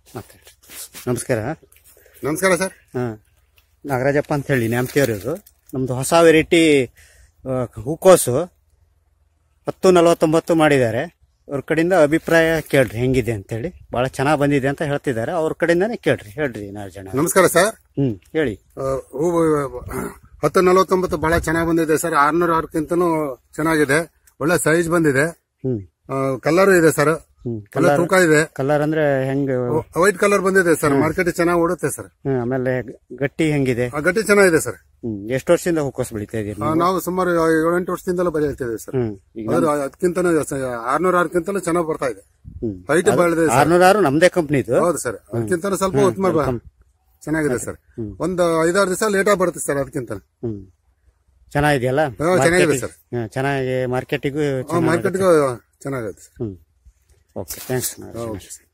ಮಾತಾಡ್ರಿ ನಮಸ್ಕಾರ ನಮಸ್ಕಾರ ಸರ್ ಹಾಂ ನಾಗರಾಜಪ್ಪ ಅಂತ ಹೇಳಿ ನ್ಯಾಮ್ತಿಯವ್ರು ಇದು ನಮ್ಮದು ಹೊಸ ವೆರೈಟಿ ಹೂಕೋಸು ಹತ್ತು ನಲವತ್ತೊಂಬತ್ತು ಮಾಡಿದ್ದಾರೆ ಅವ್ರ ಕಡೆಯಿಂದ ಅಭಿಪ್ರಾಯ ಕೇಳ್ರಿ ಹೆಂಗಿದೆ ಅಂತೇಳಿ ಭಾಳ ಚೆನ್ನಾಗಿ ಬಂದಿದೆ ಅಂತ ಹೇಳ್ತಿದ್ದಾರೆ ಅವ್ರ ಕಡೆಯಿಂದಾನೇ ಕೇಳ್ರಿ ಹೇಳ್ರಿ ನಾಲ್ಕು ಜನ ನಮಸ್ಕಾರ ಸರ್ ಹ್ಞೂ ಹೇಳಿ ಆ, ಹೂವು ಹತ್ತು ನಲವತ್ತೊಂಬತ್ತು ಬಹಳ ಚೆನ್ನಾಗಿ ಬಂದಿದೆ ಸರ್ ಆರ್ನೂರು ಆರ್ಕ್ಕಿಂತನೂ ಚೆನ್ನಾಗಿದೆ ಒಳ್ಳೆ ಸೈಜ್ ಬಂದಿದೆ ಹ್ಞೂ ಕಲರ್ ಇದೆ ಸರ್ ಹ್ಞೂ ಒಳ್ಳೆ ತೂಕ ಇದೆ ಕಲರ್ ಅಂದ್ರೆ ಹೆಂಗೆ ವೈಟ್ ಕಲರ್ ಬಂದಿದೆ ಸರ್ ಮಾರ್ಕೆಟ್ ಚೆನ್ನಾಗಿ ಓಡುತ್ತೆ ಸರ್ ಹ್ಮ್, ಆಮೇಲೆ ಗಟ್ಟಿ ಹೆಂಗಿದೆ ಆ, ಗಟ್ಟಿ ಚೆನ್ನಾಗಿದೆ ಸರ್ ಹ್ಮ್ ಎಷ್ಟು ವರ್ಷದಿಂದ ಹೂಕೋಸು ಬೆಳಿತಾ ಇದೀರಿ ಆ, ನಾವು ಸುಮಾರು ಏಳೆಂಟು ವರ್ಷದಿಂದಲೂ ಬೆಳೆಯುತ್ತಿದ್ದೇವೆ ಸರ್ ಹ್ಮ್ ಈಗ ಆದ್ರೆ ಅದಕ್ಕಿಂತನೂ ಆರ್ನೂರು ಆರ್ಕ್ಕಿಂತಲೂ ಚೆನ್ನಾಗಿ ಬರ್ತಾ ಇದೆ ಹ್ಮ್. ಹೈಟ್ ಬೆಳೆದಿದೆ ಸರ್ ಆರ್ನೂರ ಆರು ನಮ್ದೇ ಕಂಪ್ನಿದು ಹೌದು ಸರ್ ಅದಕ್ಕಿಂತ ಸ್ವಲ್ಪ ಉತ್ತಮ ಬ- ಚೆನ್ನಾಗಿದೆ ಸರ್ ಒಂದು ಐದಾರು ದಿವಸ ಲೇಟ್ ಆಗಿ ಬರುತ್ತೆ ಸರ್ ಅದಕ್ಕಿಂತ ಹ್ಮ್ ಚೆನ್ನಾಗಿದೆಯಲ್ಲ ಹಾ, ಚೆನ್ನಾಗಿದೆ ಸರ್. ಹ್ಮ್, ಚೆನ್ನಾಗಿ ಮಾರ್ಕೆಟಿಗೂ ಮಾರ್ಕೆಟ್ಗೂ ಚೆನ್ನಾಗಿದೆ sir hmm okay thanks okay sir